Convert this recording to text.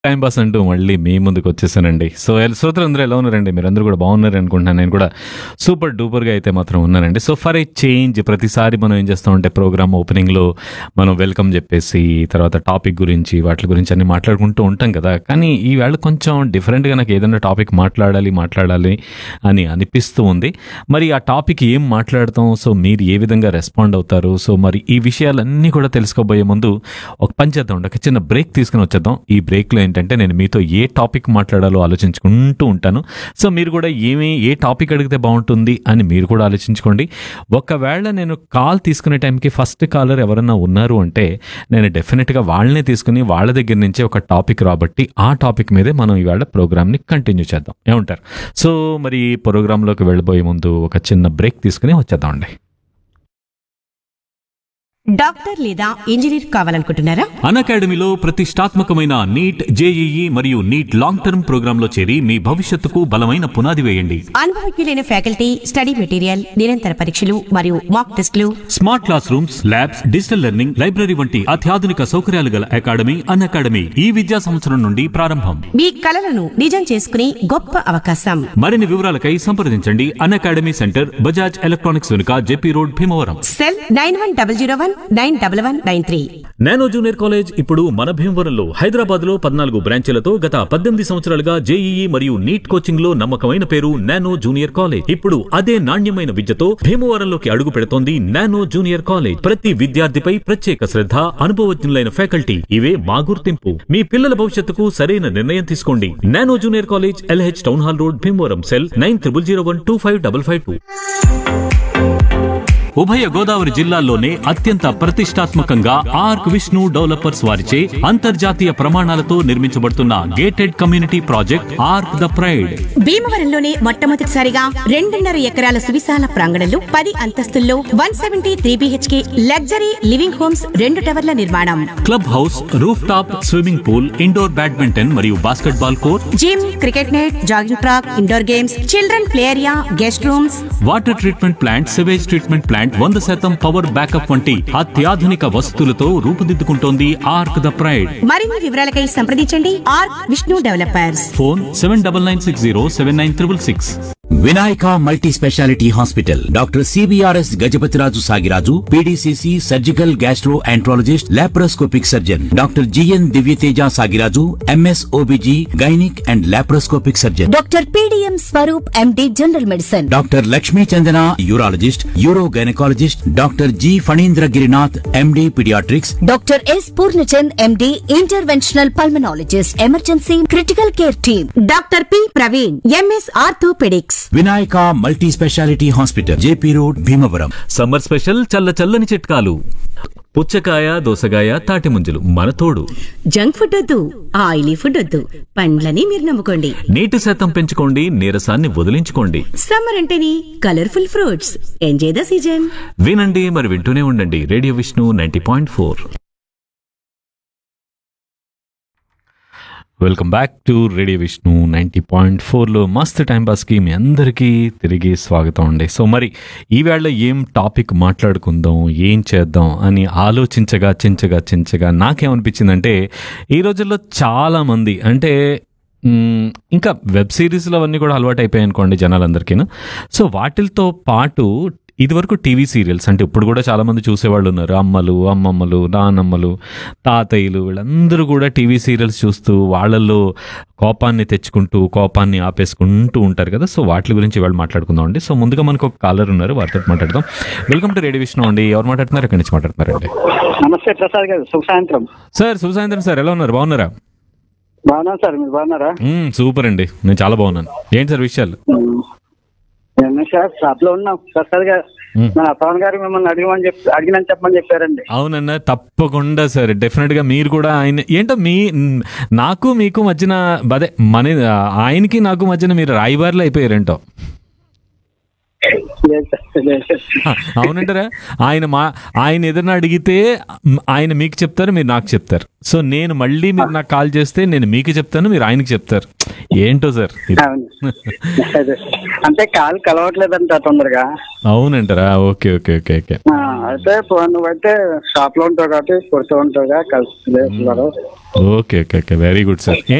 Time pass అంటూ మళ్ళీ మీ ముందుకు వచ్చేసానండి సో ఎల్- శ్రోతలందరూ ఎలా ఉన్నారండి మీరందరూ కూడా బాగున్నారు అనుకుంటున్నాను నేను కూడా సూపర్ డూపర్గా అయితే మాత్రం ఉన్నానండి సో ఫర్ ఏ చేంజ్ ప్రతిసారి మనం ఏం చేస్తామంటే ప్రోగ్రామ్ ఓపెనింగ్లో మనం వెల్కమ్ చెప్పేసి తర్వాత టాపిక్ గురించి వాటి గురించి అన్ని మాట్లాడుకుంటూ ఉంటాం కదా కానీ ఈవేళ కొంచెం డిఫరెంట్గా నాకు ఏదైనా టాపిక్ మాట్లాడాలి మాట్లాడాలి అని అనిపిస్తూ ఉంది మరి ఆ టాపిక్ ఏం మాట్లాడతాం సో మీరు ఏ విధంగా రెస్పాండ్ అవుతారు సో మరి ఈ విషయాలన్నీ కూడా తెలుసుకోబోయే ముందు ఒక పని చేద్దాం ఒక చిన్న బ్రేక్ తీసుకుని వచ్చేద్దాం ఈ బ్రేక్లో ఏంటంటే నేను మీతో ఏ టాపిక్ మాట్లాడాలో ఆలోచించుకుంటూ ఉంటాను సో మీరు కూడా ఏమి ఏ టాపిక్ అడిగితే బాగుంటుంది అని మీరు కూడా ఆలోచించుకోండి ఒకవేళ నేను కాల్ తీసుకునే టైంకి ఫస్ట్ కాలర్ ఎవరన్నా ఉన్నారు అంటే నేను డెఫినెట్గా వాళ్ళనే తీసుకుని వాళ్ళ దగ్గర నుంచి ఒక టాపిక్ రాబట్టి ఆ టాపిక్ మీదే మనం ఇవాళ ప్రోగ్రామ్ని కంటిన్యూ చేద్దాం ఏమంటారు సో మరి ప్రోగ్రాంలోకి వెళ్ళబోయే ముందు ఒక చిన్న బ్రేక్ తీసుకుని వచ్చేద్దాం అండి డాక్టర్ లేదా ఇంజనీర్ కావాలనుకుంటున్నారా అన్ అకాడమీలో ప్రతిష్టాత్మకమైన నీట్ జేఈఈ మరియు నీట్ లాంగ్ టర్మ్ ప్రోగ్రాంలో చేరి మీ భవిష్యత్తుకు బలమైన పునాది వేయండి అనుభవజ్ఞులైన ఫ్యాకల్టీ స్టడీ మెటీరియల్ నిరంతర పరీక్షలు మరియు mock tests smart class rooms labs digital learning library వంటి అత్యాధునిక సౌకర్యాలు గల అకాడమీ అన్ అకాడమీ ఈ విద్యా సంవత్సరం నుండి ప్రారంభం మీ కలలను నిజం చేసుకునే గొప్ప అవకాశం మరిన్ని వివరాలకై సంప్రదించండి Unacademy centre Bajaj electronics వెనుక JP road Bhimavaram cell nine one double zero one nine double one nine three nano junior college ఇప్పుడు మన భీమవరంలో హైదరాబాద్ లో పద్నాలుగు బ్రాంచీలతో గత పద్దెనిమిది సంవత్సరాలుగా జేఈఈ మరియు నీట్ కోచింగ్ లో నమ్మకమైన పేరు నానో జూనియర్ కాలేజ్ ఇప్పుడు అదే నాణ్యమైన విద్యతో భీమవరంలోకి అడుగు పెడుతోంది నానో జూనియర్ కాలేజ్ ప్రతి విద్యార్థిపై ప్రత్యేక శ్రద్ధ అనుభవజ్ఞులైన ఫ్యాకల్టీ ఇవే మా గుర్తింపు మీ పిల్లల భవిష్యత్తుకు సరైన నిర్ణయం తీసుకోండి nano junior college LH town hall road Bhimavaram cell nine triple zero one two five double five two ఉభయ గోదావరి జిల్లాల్లోనే అత్యంత ప్రతిష్టాత్మకంగా ఆర్క్ విష్ణు డెవలపర్స్ వారిచే అంతర్జాతీయ ప్రమాణాలతో నిర్మించబడుతున్న gated community project Ark the pride భీమవరంలోనే మొట్టమొదటిసారిగా రెండున్నర ఎకరాల సువిశాల ప్రాంగణంలో పది అంతస్తుల్లో one seventy three BHK luxury living homes రెండు టవర్ల నిర్మాణం club house roof top swimming pool indoor badminton మరియు basketball court gym cricket net jogging track indoor games children play area guest rooms water treatment plant sewage treatment plant వంద శాతం power backup వంటి అత్యాధునిక వసతులతో రూపుదిద్దుకుంటోంది arc the pride మరిన్ని వివరాలకై సంప్రదించండి Ark Vishnu developers phone seven double nine six zero seven nine triple six Vinayaka multi speciality hospital doctor CBRS Gajapathiraju Sagiraju PDCC surgical gastroenterologist laparoscopic surgeon doctor GN Divyateja Sagiraju MS OBG gynaec and laparoscopic surgeon doctor PDM Swaroop MD general medicine doctor Lakshmi Chandana urologist uro gynaecologist doctor G Phanindra Girinath MD paediatrics doctor S Purnachand MD interventional pulmonologist emergency critical care team doctor P Praveen MS orthopaedics Vinayaka multi speciality hospital JP road Bhimavaram summer special చల్ల చల్లని చిట్కాలు పుచ్చకాయ దోసకాయ తాటి ముంజలు మన తోడు junk food వద్దు ఆయిలీ ఫుడ్ వద్దు పండ్లని మీరు నమ్ముకోండి నీటి శాతం పెంచుకోండి నీరసాన్ని వదిలించుకోండి సమ్మర్ అంటేనే colourful fruits enjoy the season వినండి మరి వింటూనే ఉండండి radio Vishnu ninety point four welcome back to radio Vishnu ninety point ఫోర్లో మస్త్ టైం పాస్కి మీ అందరికీ తిరిగి స్వాగతం అండి సో మరి ఈవేళ ఏం టాపిక్ మాట్లాడుకుందాం ఏం చేద్దాం అని ఆలోచించగా చించగా చించగా నాకేమనిపించిందంటే ఈ రోజుల్లో చాలామంది అంటే మ్, ఇంకా వెబ్ సిరీస్లు అవన్నీ కూడా అలవాటు అయిపోయాయి అనుకోండి జనాలందరికీను సో వాటితో పాటు ఇదివరకు టీవీ సీరియల్స్ అంటే ఇప్పుడు కూడా చాలామంది చూసేవాళ్ళు ఉన్నారు అమ్మలు అమ్మమ్మలు నానమ్మలు తాతయ్యలు వీళ్ళందరూ కూడా టీవీ సీరియల్స్ చూస్తూ వాళ్ళల్లో కోపాన్ని తెచ్చుకుంటూ కోపాన్ని ఆపేసుకుంటూ ఉంటారు కదా సో వాటి గురించి వాళ్ళు మాట్లాడుకుందాం అండి సో ముందుగా మనకు ఒక కాలర్ ఉన్నారు వారితో మాట్లాడదాం వెల్కమ్ టు రేడియో విష్ణు అండి ఎవరు మాట్లాడుతున్నారు ఎక్కడి నుంచి మాట్లాడుతున్నారండి నమస్తే ప్రసాద్ గారు శుభ సాయంత్రం సార్ శుభ సాయంత్రం సార్ ఎలా ఉన్నారు బాగున్నారా బాగున్నాను సార్ మీరు బాగున్నారా మ్మ్, సూపర్ అండి నేను చాలా బాగున్నాను ఏంటి సార్ విషయాలు నేను సార్ షాప్ లో ఉన్నాం ప్రసాద్ గారు మన పవన్ గారు మిమ్మల్ని అడిగమని చెప్పి అడిగినని చెప్పమని చెప్పారండి అవునన్నా తప్పకుండా సార్ డెఫినెట్ గా మీరు కూడా ఆయన ఏంటో మీ నాకు మీకు మధ్యన అదే మన ఆయనకి నాకు మధ్యన మీరు రాయిబార్లు అయిపోయారేంటో లేదు సార్, లేదు సార్. అవునంటారా ఆయన మా ఆయన ఏదైనా అడిగితే మ్, ఆయన మీకు చెప్తారు మీరు నాకు చెప్తారు సో నేను మళ్ళీ మీరు నాకు కాల్ చేస్తే నేను మీకు చెప్తాను మీరు ఆయనకి చెప్తారు ఏంటో సార్ ఇది. అవును అదే అంటే కాలు కలవట్లేదంట తొందరగా అవునంటారా ఓకే ఓకే ఓకే ఓకే ఆ, అయితే ఇప్పుడు నువ్వైతే షాప్ లో ఉంటావు కాబట్టి కుడుతూ ఉంటావుగా కలిసి okay okay okay very good sir